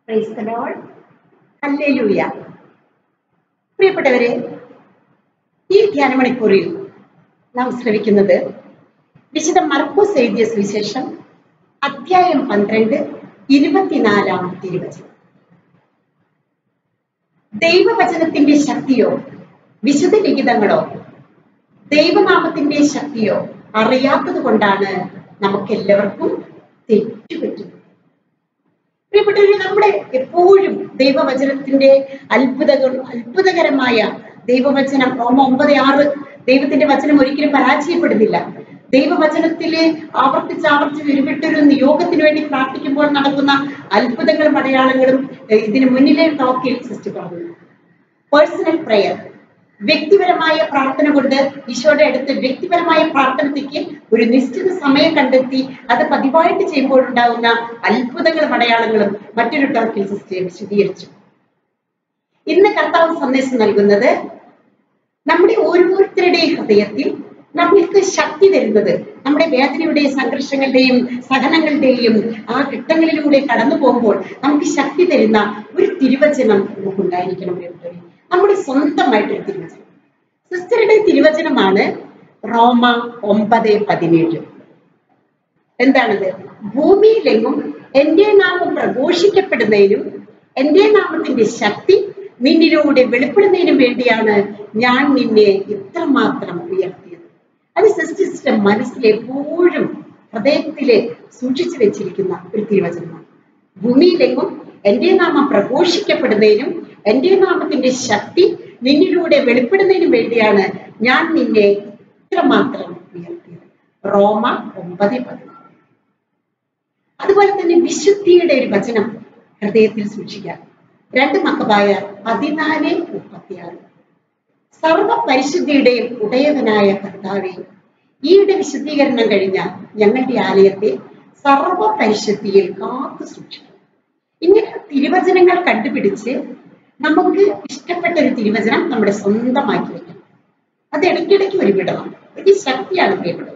Praise the Lord hallelujah പ്രിയപ്പെട്ടവരെ ഈ ധ്യാനമണിക്കൂറിൽ നാം ശ്രവിക്കുന്നത് വിശുദ്ധ മർക്കോസ് എഴുതിയ സുവിശേഷം അധ്യായം പന്ത്രണ്ട് ഇരുപത്തിനാലാം തിരുവചനം ദൈവവചനത്തിന്റെ ശക്തിയോ വിശുദ്ധ ലിഖിതങ്ങളോ ദൈവനാമത്തിന്റെ ശക്തിയോ അറിയാത്തത് കൊണ്ടാണ് നമുക്കെല്ലാവർക്കും തെറ്റുപറ്റുന്നത് പ്രിയപ്പെട്ടവരെ നമ്മുടെ എപ്പോഴും ദൈവവചനത്തിന്റെ അത്ഭുതകൾ അത്ഭുതകരമായ ദൈവവചനം റോമ ഒമ്പത് ആറ് ദൈവത്തിന്റെ വചനം ഒരിക്കലും പരാജയപ്പെടുന്നില്ല ദൈവവചനത്തിലെ ആവർത്തിച്ച് ആവർത്തിച്ച് ഉരുവിട്ടൊരു നിയോഗത്തിന് വേണ്ടി പ്രാർത്ഥിക്കുമ്പോൾ നടക്കുന്ന അത്ഭുതങ്ങളും അടയാളങ്ങളും ഏർ ഇതിന് മുന്നിലെ ടോക്കിൽ സിസ്റ്റർ പറഞ്ഞു പേഴ്സണൽ പ്രയർ വ്യക്തിപരമായ പ്രാർത്ഥന കൊണ്ട് ഈശോയുടെ അടുത്ത് വ്യക്തിപരമായ പ്രാർത്ഥനയ്ക്ക് ഒരു നിശ്ചിത സമയം കണ്ടെത്തി അത് പതിവായിട്ട് ചെയ്യുമ്പോഴുണ്ടാകുന്ന അത്ഭുതങ്ങളും അടയാളങ്ങളും മറ്റൊരു ടോക്കിൽ സിസ്റ്റർ വിശദീകരിച്ചു ഇന്ന് കർത്താവ് സന്ദേശം നൽകുന്നത് നമ്മുടെ ഓരോരുത്തരുടെയും ഹൃദയത്തിൽ നമ്മൾക്ക് ശക്തി തരുന്നത് നമ്മുടെ വേദനയുടെയും സംഘർഷങ്ങളുടെയും സഹനങ്ങളുടെയും ആ ഘട്ടങ്ങളിലൂടെ കടന്നു പോകുമ്പോൾ നമുക്ക് ശക്തി തരുന്ന ഒരു തിരുവചനം നമുക്കുണ്ടായിരിക്കണം പ്രിയപ്പെട്ടവരെ നമ്മുടെ സ്വന്തമായിട്ടൊരു തിരുവചനം സിസ്റ്ററുടെ തിരുവചനമാണ് റോമ ഒമ്പത് പതിനേഴ് എന്താണത് ഭൂമിയിലെങ്ങും എന്റെ നാമം പ്രഘോഷിക്കപ്പെടുന്നതിനും എന്റെ നാമത്തിന്റെ ശക്തി നിന്നിലൂടെ വെളിപ്പെടുന്നതിനും വേണ്ടിയാണ് ഞാൻ നിന്നെ ഇത്രമാത്രം ഉയർത്തിയത് അത് സിസ്റ്ററിന്റെ മനസ്സിൽ എപ്പോഴും ഹൃദയത്തില് സൂക്ഷിച്ചു വെച്ചിരിക്കുന്ന ഒരു തിരുവചനമാണ് ഭൂമിയിലെങ്ങും എന്റെ നാമം പ്രഘോഷിക്കപ്പെടുന്നതിനും എന്റെ നാമത്തിന്റെ ശക്തി നിന്നിലൂടെ വെളിപ്പെടുന്നതിനും വേണ്ടിയാണ് ഞാൻ നിന്നെ ഇത്രമാത്രം ഉയർത്തിയത് റോമ ഒമ്പത് പതിനാറ് അതുപോലെ തന്നെ വിശുദ്ധിയുടെ ഒരു വചനം ഹൃദയത്തിൽ സൂക്ഷിക്കാം രണ്ട് മക്കബായ പതിനാല് മുപ്പത്തിയാറ് സർവ പരിശുദ്ധിയുടെയും ഉടയവനായ കർത്താവെ ഈയുടെ വിശുദ്ധീകരണം കഴിഞ്ഞ ഞങ്ങളുടെ ആലയത്തെ സർവ പരിശുദ്ധിയിൽ കാത്തു സൂക്ഷിക്കും ഇങ്ങനെ തിരുവചനങ്ങൾ കണ്ടുപിടിച്ച് നമുക്ക് ഇഷ്ടപ്പെട്ട ഒരു തിരുവചനം നമ്മുടെ സ്വന്തമാക്കി വെക്കണം അത് ഇടയ്ക്കിടയ്ക്ക് ഒരു വിടണം ഇത് ശക്തിയാണ് പ്രിയപ്പെട്ടത്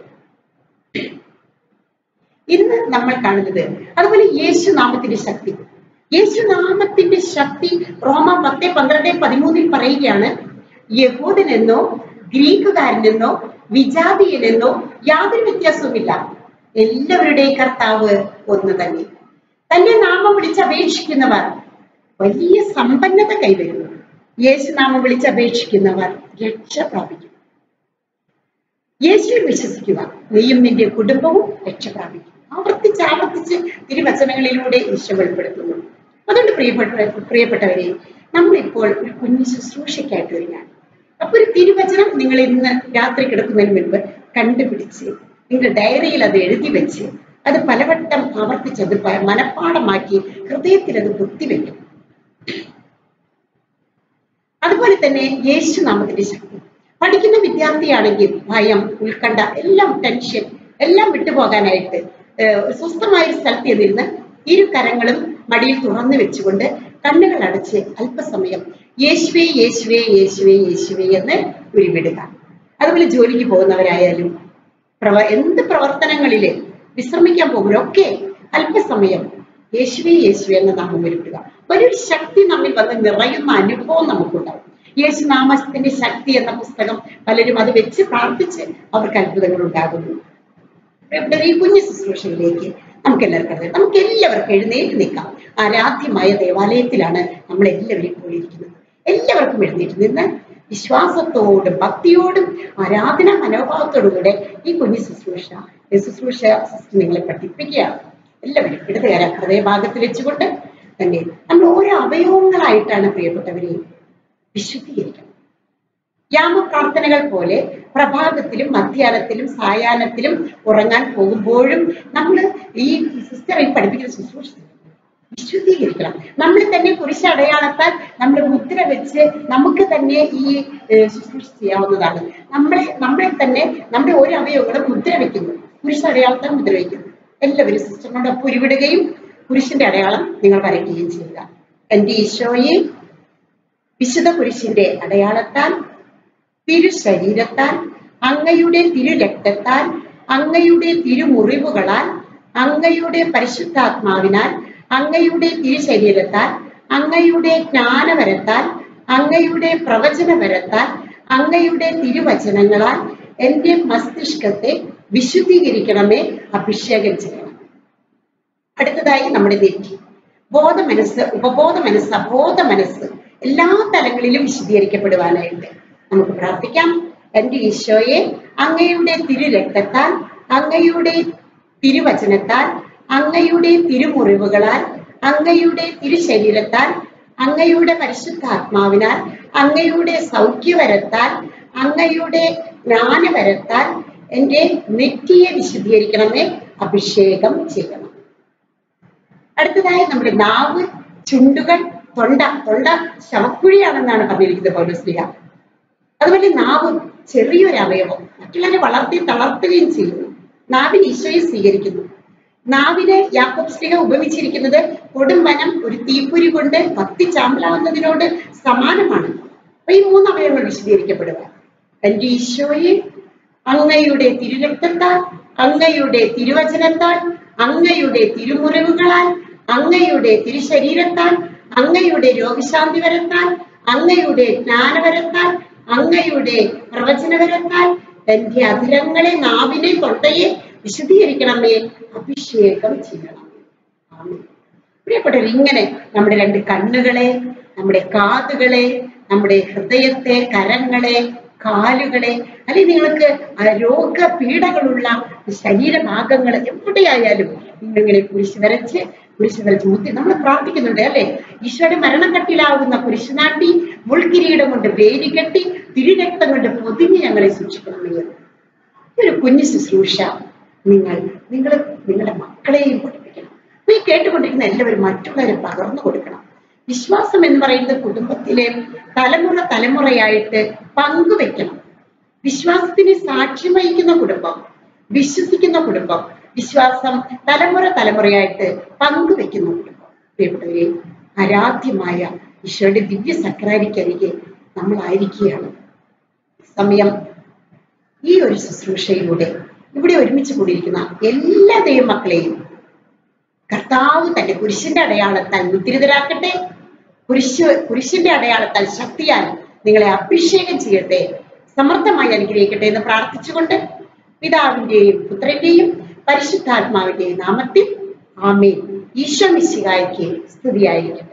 ഇന്ന് നമ്മൾ കാണുന്നത് അതുപോലെ യേശു നാമത്തിന്റെ ശക്തി യേശു നാമത്തിന്റെ ശക്തി റോമ പത്ത് പന്ത്രണ്ട് പതിമൂന്നിൽ പറയുകയാണ് യഹൂദനെന്നോ ഗ്രീക്കുകാരനെന്നോ വിജാതീയനെന്നോ യാതൊരു വ്യത്യാസവുമില്ല എല്ലാവരുടെയും കർത്താവ് ഒന്ന് തന്നെ തന്നെ നാമം വിളിച്ചപേക്ഷിക്കുന്നവർ വലിയ സമ്പന്നത കൈവരുന്നു യേശു നാമം വിളിച്ചപേക്ഷിക്കുന്നവർ രക്ഷ പ്രാപിക്കും യേശുവിൽ വിശ്വസിക്കുക നീയും നിന്റെ കുടുംബവും രക്ഷ പ്രാപിക്കും ആവർത്തിച്ച് ആവർത്തിച്ച് തിരുവചനങ്ങളിലൂടെ ഈശോ വെളിപ്പെടുത്തുന്നു അതുകൊണ്ട് പ്രിയപ്പെട്ട പ്രിയപ്പെട്ടവരെ നമ്മളിപ്പോൾ ഒരു കുഞ്ഞു ശുശ്രൂഷയ്ക്കായിട്ട് വരികയാണ് അപ്പൊ ഒരു തിരുവചനം നിങ്ങൾ ഇന്ന് രാത്രി കിടക്കുന്നതിന് മുൻപ് കണ്ടുപിടിച്ച് നിങ്ങളുടെ ഡയറിയിൽ അത് എഴുതി വെച്ച് അത് പലവട്ടം ആവർത്തിച്ച് അത് പ- മനഃപ്പാഠമാക്കി ഹൃദയത്തിൽ അത് കുത്തിവെക്കും അതുപോലെ തന്നെ യേശു നാമത്തിന്റെ ശക്തി പഠിക്കുന്ന വിദ്യാർത്ഥിയാണെങ്കിൽ ഭയം ഉത്കണ്ഠ എല്ലാം ടെൻഷൻ എല്ലാം വിട്ടുപോകാനായിട്ട് ഏഹ്, ഒരു സ്വസ്ഥമായ ഒരു സ്ഥലത്ത് ചെന്നിരുന്ന് ഇരു കരങ്ങളും മടിയിൽ തുറന്നു വെച്ചുകൊണ്ട് കണ്ണുകൾ അടച്ച് അല്പസമയം യേശുവേ യേശുവേ യേശുവേ യേശുവേ എന്ന് ഉരുവിടുക അതുപോലെ ജോലിക്ക് പോകുന്നവരായാലും പ്രവ എന്ത് പ്രവർത്തനങ്ങളില് വിശ്രമിക്കാൻ പോകുമ്പോഴൊക്കെ അല്പസമയം യേശുവേ യേശുവേ എന്ന നാമം ഉരുവിടുക വലിയൊരു ശക്തി നമ്മിൽ വന്ന് നിറയുന്ന അനുഭവം നമുക്കുണ്ടാവും യേശു നാമത്തിന്റെ ശക്തി എന്ന പുസ്തകം പലരും അത് വെച്ച് പ്രാർത്ഥിച്ച് അവർക്ക് അത്ഭുതങ്ങൾ ഉണ്ടാകുന്നു ഇവിടെ ഈ കുഞ്ഞു ശുശ്രൂഷയിലേക്ക് നമുക്ക് എല്ലാവർക്കും അറിയാം നമുക്ക് എല്ലാവർക്കും എഴുന്നേറ്റ് നിൽക്കാം ആരാധ്യമായ ദേവാലയത്തിലാണ് നമ്മൾ എല്ലാവരും പോയിരിക്കുന്നത് എല്ലാവർക്കും എഴുന്നേറ്റ് നിന്ന് വിശ്വാസത്തോടും ഭക്തിയോടും ആരാധന മനോഭാവത്തോടുകൂടെ ഈ കുഞ്ഞു ശുശ്രൂഷ ഈ ശുശ്രൂഷ സിസ്റ്റർ നിങ്ങളെ പഠിപ്പിക്കുകയാണ് എല്ലാവരും ഇടതുകാര ഹൃദയഭാഗത്ത് വെച്ചുകൊണ്ട് തന്നെ നമ്മൾ ഓരോ അവയവങ്ങളായിട്ടാണ് പ്രിയപ്പെട്ടവരെ വിശുദ്ധീകരിക്കണം യാമപ്രാർത്ഥനകൾ പോലെ പ്രഭാതത്തിലും മധ്യാഹ്നത്തിലും സായാഹ്നത്തിലും ഉറങ്ങാൻ പോകുമ്പോഴും നമ്മൾ ഈ സിസ്റ്ററിൽ പഠിപ്പിക്കുന്ന ശുശ്രൂഷ വിശുദ്ധീകരിക്കണം നമ്മൾ തന്നെ കുരിശ് അടയാളത്താൽ നമ്മൾ മുദ്ര വെച്ച് നമുക്ക് തന്നെ ഈ ഏഹ്, ശുശ്രൂഷ ചെയ്യാവുന്നതാണ് നമ്മളെ നമ്മളെ തന്നെ നമ്മുടെ ഓരോ അവയവങ്ങളും മുദ്ര വെക്കുന്നു കുരിശ് അടയാളത്താൽ മുദ്ര വയ്ക്കുന്നു എല്ലാവരും സിസ്റ്ററിനോടൊപ്പം ഉരുവിടുകയും കുരിശിന്റെ അടയാളം നിങ്ങൾ വരയ്ക്കുകയും ചെയ്യുക എന്റെ ഈശോയെ വിശുദ്ധ കുരിശിന്റെ അടയാളത്താൽ തിരു ശരീരത്താൽ അങ്ങയുടെ തിരു രക്തത്താൽ അങ്ങയുടെ തിരുമുറിവുകളാൽ അങ്ങയുടെ പരിശുദ്ധാത്മാവിനാൽ അങ്ങയുടെ തിരുശരീരത്താൽ അങ്ങയുടെ ജ്ഞാനവരത്താൽ അങ്ങയുടെ പ്രവചനവരത്താൽ അങ്ങയുടെ തിരുവചനങ്ങളാൽ എന്റെ മസ്തിഷ്കത്തെ വിശുദ്ധീകരിക്കണമേ അഭിഷേകം ചെയ്യണം അടുത്തതായി നമ്മുടെ നെറ്റി ബോധ മനസ്സ് ഉപബോധ മനസ്സ് അബോധ മനസ്സ് എല്ലാ തലങ്ങളിലും വിശദീകരിക്കപ്പെടുവാനായിട്ട് നമുക്ക് പ്രാർത്ഥിക്കാം എന്റെ ഈശോയെ അങ്ങയുടെ തിരുരക്തത്താൽ അങ്ങയുടെ തിരുവചനത്താൽ അങ്ങയുടെ തിരുമുറിവുകളാൽ അങ്ങയുടെ തിരുശരീരത്താൽ അങ്ങയുടെ പരിശുദ്ധാത്മാവിനാൽ അങ്ങയുടെ സൗഖ്യവരത്താൽ അങ്ങയുടെ ജ്ഞാനവരത്താൽ എന്റെ നെറ്റിയെ വിശദീകരിക്കണമേ അഭിഷേകം ചെയ്യണം അടുത്തതായി നമ്മുടെ നാവ് ചുണ്ടുകൾ തൊണ്ട തൊണ്ട ശവക്കുഴിയാണെന്നാണ് പറഞ്ഞിരിക്കുന്നത് പൗലോസ്ലിഹ അതുപോലെ നാവ് ചെറിയൊരു അവയവം മറ്റുള്ളവരെ വളർത്തി തളർത്തുകയും ചെയ്യുന്നു നാവിന് ഈശോയെ സ്വീകരിക്കുന്നു നാവിനെ യാക്കോബ് സ്ലിഹ ഉപമിച്ചിരിക്കുന്നത് കൊടുംവനം ഒരു തീപ്പൊരി കൊണ്ട് കത്തിച്ചാമ്പലാവുന്നതിനോട് സമാനമാണ് അപ്പൊ ഈ മൂന്ന് അവയവങ്ങൾ വിശദീകരിക്കപ്പെടുക എന്റെ ഈശോയെ അങ്ങയുടെ തിരുരക്തത്താൽ അങ്ങയുടെ തിരുവചനത്താൽ അങ്ങയുടെ തിരുമുറിവുകളാൽ അങ്ങയുടെ തിരുശരീരത്താൽ അങ്ങയുടെ രോഗശാന്തി വരത്താൽ അങ്ങയുടെ ജ്ഞാനവരത്താൽ അങ്ങയുടെ പ്രവചനവരത്താൽ എന്റെ അധിരങ്ങളെ നാവിനെ തൊണ്ടയെ വിശദീകരിക്കണമേ അഭിഷേകം ചെയ്യണം ആമേൻ. പ്രിയപ്പെട്ടവർ ഇങ്ങനെ നമ്മുടെ രണ്ട് കണ്ണുകളെ നമ്മുടെ കാതുകളെ നമ്മുടെ ഹൃദയത്തെ കരങ്ങളെ കാലുകളെ അല്ലെങ്കിൽ നിങ്ങൾക്ക് ആ രോഗപീഠകളുള്ള ശരീരഭാഗങ്ങൾ എവിടെയായാലും നിങ്ങളിങ്ങനെ കുരിശ് വരച്ച് കുരിശ് വരച്ച് മുത്തി നമ്മൾ പ്രാർത്ഥിക്കുന്നുണ്ട് അല്ലെ ഈശോയുടെ മരണക്കട്ടിലാവുന്ന കുരിശുനാട്ടി മുൾക്കിരീടം കൊണ്ട് വേലി കെട്ടി തിരുരക്തം കൊണ്ട് പൊതിഞ്ഞ് ഞങ്ങളെ സൂക്ഷിക്കണമെന്ന് ഒരു കുഞ്ഞു ശുശ്രൂഷ നിങ്ങൾ നിങ്ങൾ നിങ്ങളുടെ മക്കളെയും പഠിപ്പിക്കണം അപ്പൊ ഈ കേട്ടുകൊണ്ടിരിക്കുന്ന എല്ലാവരും മറ്റുള്ളവരെ പകർന്നു കൊടുക്കണം വിശ്വാസം എന്ന് പറയുന്നത് കുടുംബത്തിലെ തലമുറ തലമുറയായിട്ട് പങ്കുവെക്കണം വിശ്വാസത്തിന് സാക്ഷ്യം വഹിക്കുന്ന കുടുംബം വിശ്വസിക്കുന്ന കുടുംബം വിശ്വാസം തലമുറ തലമുറയായിട്ട് പങ്കുവെക്കുന്ന കുടുംബം പ്രിയപ്പെട്ടവരെ ആരാധ്യമായ ഈശോയുടെ ദിവ്യ സക്രാരിക്കരികെ നമ്മളായിരിക്കുകയാണ് സമയം ഈ ഒരു ശുശ്രൂഷയിലൂടെ ഇവിടെ ഒരുമിച്ച് കൂടിയിരിക്കുന്ന എല്ലാ ദൈവമക്കളെയും കർത്താവ് തന്റെ കുരിശിന്റെ അടയാളത്താൽ മുദ്രിതരാക്കട്ടെ കുരിശ് കുരിശിന്റെ അടയാളത്താൽ ശക്തിയാൽ നിങ്ങളെ അഭിഷേകം ചെയ്യട്ടെ സമർത്ഥമായി അനുഗ്രഹിക്കട്ടെ എന്ന് പ്രാർത്ഥിച്ചുകൊണ്ട് പിതാവിന്റെയും പുത്രന്റെയും പരിശുദ്ധാത്മാവിന്റെയും നാമത്തിൽ ആമേൻ ഈശോ മിശിഹായ്ക്ക് സ്തുതിയായിരിക്കും